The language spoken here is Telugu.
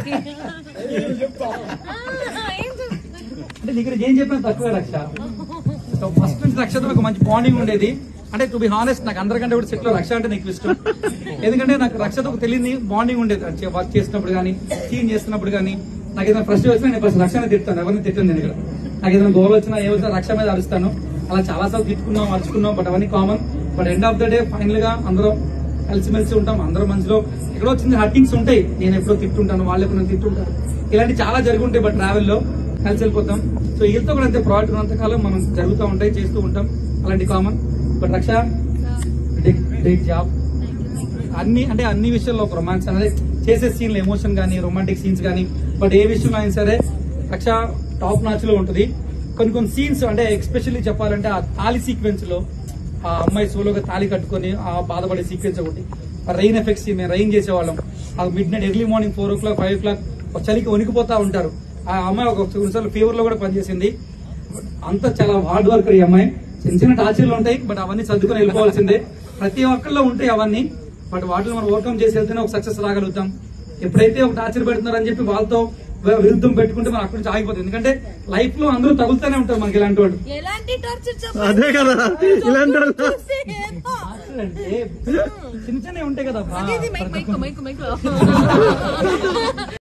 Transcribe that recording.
వాళ్ళకి ఆ, ఏం చెప్తాను అంటే దగ్గర ఏం చెప్పినా తక్కువ రక్ష సో ఫస్ట్ నుంచి రక్షతో ఒక మంచి బాండింగ్ ఉండేది అంటే టు బి హానెస్ట్ నాకు అందరికంటే కూడా సెట్ లో రక్ష అంటే నాకు ఇష్టం ఎందుకంటే నాకు రక్షతో ఒక తెలియని బాండింగ్ ఉండేది అంటే వర్క్ చేసినప్పుడు కానీ క్లీన్ చేస్తున్నప్పుడు కానీ నాకు ఏదైనా ఫస్ట్ వచ్చినా నేను ఫస్ట్ రక్షణ తిట్టాను ఎవరిని తిట్టాను నేను ఇక్కడ నాకు ఏదైనా గోల్ వచ్చినా ఏ వచ్చినా రక్ష మీద అరుస్తాను అలా చాలా సార్లు తిట్టుకున్నాం అరుచుకున్నాం బట్ అవన్నీ common but end of the day final గా అందరం కలిసిమెలిసి ఉంటాం అందరం మధ్యలో ఎక్కడో చిన్న హట్టింగ్స్ ఉంటాయి నేను ఎప్పుడో తిట్టుంటాను వాళ్ళు ఎప్పుడో తిట్టుంటారు ఇలాంటి చాలా జరుగుంటాయి బట్ ట్రావెల్ లో కలిసి వెళ్ళిపోతాం సో వీళ్ళతో కూడా అంతే ప్రాజెక్ట్ ఉన్నంతకాలం మనం జరుగుతూ ఉంటాయి చేస్తూ ఉంటాం అలాంటి common but Raksha great job అన్ని అంటే అన్ని విషయాల్లో ఒక రొమాన్స్ అనేది చేసే సీన్లు ఎమోషన్ కానీ రొమాంటిక్ సీన్స్ కానీ బట్ ఏ విషయంలో అయినా సరే రక్ష టాప్ నాచ్ లో ఉంటుంది కొన్ని కొన్ని సీన్స్ అంటే ఎక్స్పెషల్లీ చెప్పాలంటే ఆ తాలి సీక్వెన్స్ లో ఆ అమ్మాయి సోలోగా తాళి కట్టుకొని ఆ బాధపడే సీక్వెన్స్ ఒకటి రైన్ ఎఫెక్ట్స్ మేము రైన్ చేసేవాళ్ళం ఆ midnight early morning four o'clock five o'clock చలికి వణికిపోతా ఉంటారు ఆ అమ్మాయి ఒక కొన్నిసార్లు ఫీవర్ లో కూడా పనిచేసింది అంత చాలా హార్డ్ వర్క్ ఈ అమ్మాయి చిన్న చిన్న టార్చర్లు ఉంటాయి బట్ అవన్నీ సర్దుకొని వెళ్ళిపోవాల్సిందే ప్రతి ఒక్కరిలో ఉంటాయి అవన్నీ బట్ వాటిని మనం ఓవర్కమ్ చేసి వెళ్తేనే ఒక సక్సెస్ రాగలుగుతాం ఎప్పుడైతే ఒక టార్చర్ పెడుతున్నారని చెప్పి వాళ్ళతో వి- విరుద్ధం పెట్టుకుంటే మనం అక్కడి నుంచి ఆగిపోతుంది ఎందుకంటే లైఫ్ లో అందరూ తగులుతూనే ఉంటారు మనకి ఇలాంటి వాళ్ళు ఎలాంటి టార్చర్ అదే కదా ఇలాంటి వాళ్ళు టార్చర్ అంటే చిన్న చిన్నవి ఉంటాయి కదా మైక్ మైక్ మైక్ మైక్